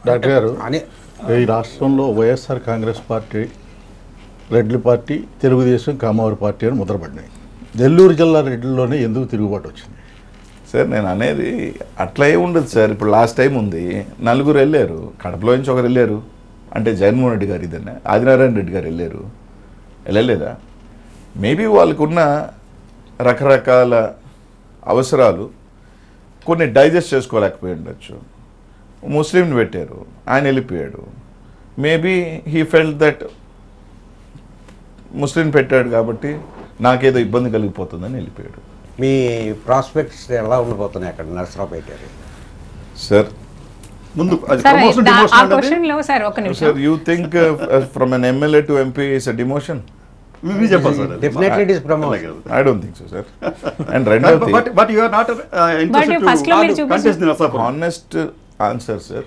Doctor గారు అని ఈ రాష్ట్రంలో వైఎస్ఆర్ కాంగ్రెస్ పార్టీ రెడ్ల పార్టీ తెలుగుదేశం కామావరి పార్టీ అని ముద్రపడినాయి నెల్లూరు జిల్లా రెడ్డిలోనే ఎందుకు తిరుగుబాటు వచ్చింది సార్ నేను అనేది అట్లా ఏ ఉండదు సార్ ఇప్పుడు లాస్ట్ టైం ఉంది నలుగురు వెళ్ళారు కడపలో నుంచి ఒకరు వెళ్ళారు అంటే జగన్మోహన్ రెడ్డి గారు ఇదన్నా ఆదినారాయణ రెడ్డి గారు వెళ్ళారు వెళ్ళలేదా మేబీ వాళ్ళకున్న రకరకాల అవసరాలు కొన్ని డైజెస్ట్ చేసుకోలేకపోయి ఉండొచ్చు ముస్లింని పెట్టారు ఆయన వెళ్ళిపోయాడు maybe he felt that Muslim పెట్టాడు కాబట్టి నాకేదో ఇబ్బంది కలిగిపోతుందని వెళ్ళిపోయాడు మీ ప్రాస్పెక్ట్స్ ఎలా ఉండిపోతున్నాయి అక్కడ నర్సరావుపేట సార్ ముందు అది సార్ ప్రమోషన్ దా- ఆ డిమోషన్ అంటే క్వశ్చన్ లో సార్ ఒక నిమిషం sir you think from an MLA to MP is a demotion మీరు చెప్పాలి సార్ అది. డెఫినెట్లీ ఇట్ ఇస్ ప్రమోషన్ అలాగే అది. I don't think so sir and రెండవది but but you are not interested first లో మీరు టు చూపించిన- contest the Narsapuram honest answer sir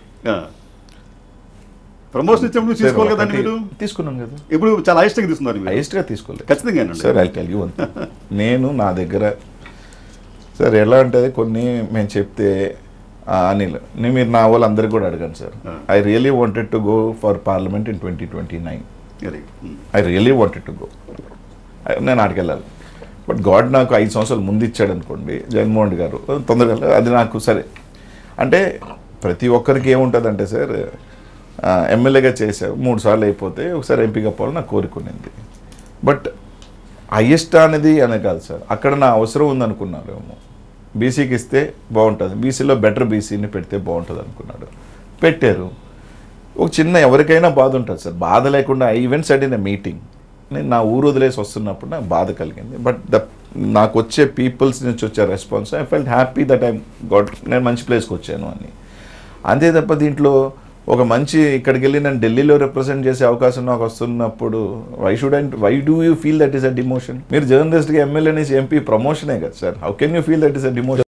promotion ఇచ్చినప్పుడు తీసుకోవాలి కదండి మీరు తీసుకున్నాను కదా ఇప్పుడు చాలా అయిష్టంగా తీసుకున్నారు మీరు హైయెస్ట్గా తీసుకోలేదు ఖచ్చితంగా అండి sir I tell you one నేను నా దగ్గర సార్ ఎలా అంటే కొన్ని మేము చెప్తే ఆ, అనిల్ నేను మీరు నా వాళ్ళందరికీ కూడా అడగండి sir Ah. I really wanted to go for parliament in twenty twenty nine Very good. Hmm. I really wanted to go నేను ఆడికి వెళ్ళాలి బట్ గాడ్ నాకు ఐదు సంవత్సరాలు ముందు ఇచ్చాడు అనుకోండి జగన్మోహన్ రెడ్డి గారు తొందరగా వెళ్ళాలి. అది నాకు సరే అంటే ప్రతి ఒక్కరికి ఏముంటుందంటే సార్ ఆ, ఎమ్మెల్యేగా చేసావు మూడు సార్లు అయిపోతే ఒకసారి ఎంపీగా పోవాలని నాకు కోరుకునింది బట్ హయ్యెస్ట్ అనేది అనే కాదు సార్ అక్కడ నా అవసరం ఉందనుకున్నారేమో బీసీకి ఇస్తే బాగుంటుంది బీసీలో బెటర్ బీసీని పెడితే బాగుంటుంది అనుకున్నాడు పెట్టారు ఒక చిన్న ఎవరికైనా బాధ ఉంటుంది సార్ బాధ లేకుండా I even said in a meeting నేను నా ఊరు వదిలేసి వస్తున్నప్పుడు నాకు బాధ కలిగింది బట్ ద నాకు వచ్చే పీపుల్స్ నుంచి వచ్చే response I felt happy that I got నేను మంచి ప్లేస్కి వచ్చాను అని అంతే తప్ప దీంట్లో ఒక మంచి ఇక్కడికి వెళ్ళి నేను ఢిల్లీలో రిప్రజెంట్ చేసే అవకాశం నాకు వస్తున్నప్పుడు why should and why do you feel that is a demotion మీరు జర్నలిస్ట్గా ఎమ్మెల్యే నుంచి ఎంపీ ప్రమోషనే కదా sir how can you feel that is a demotion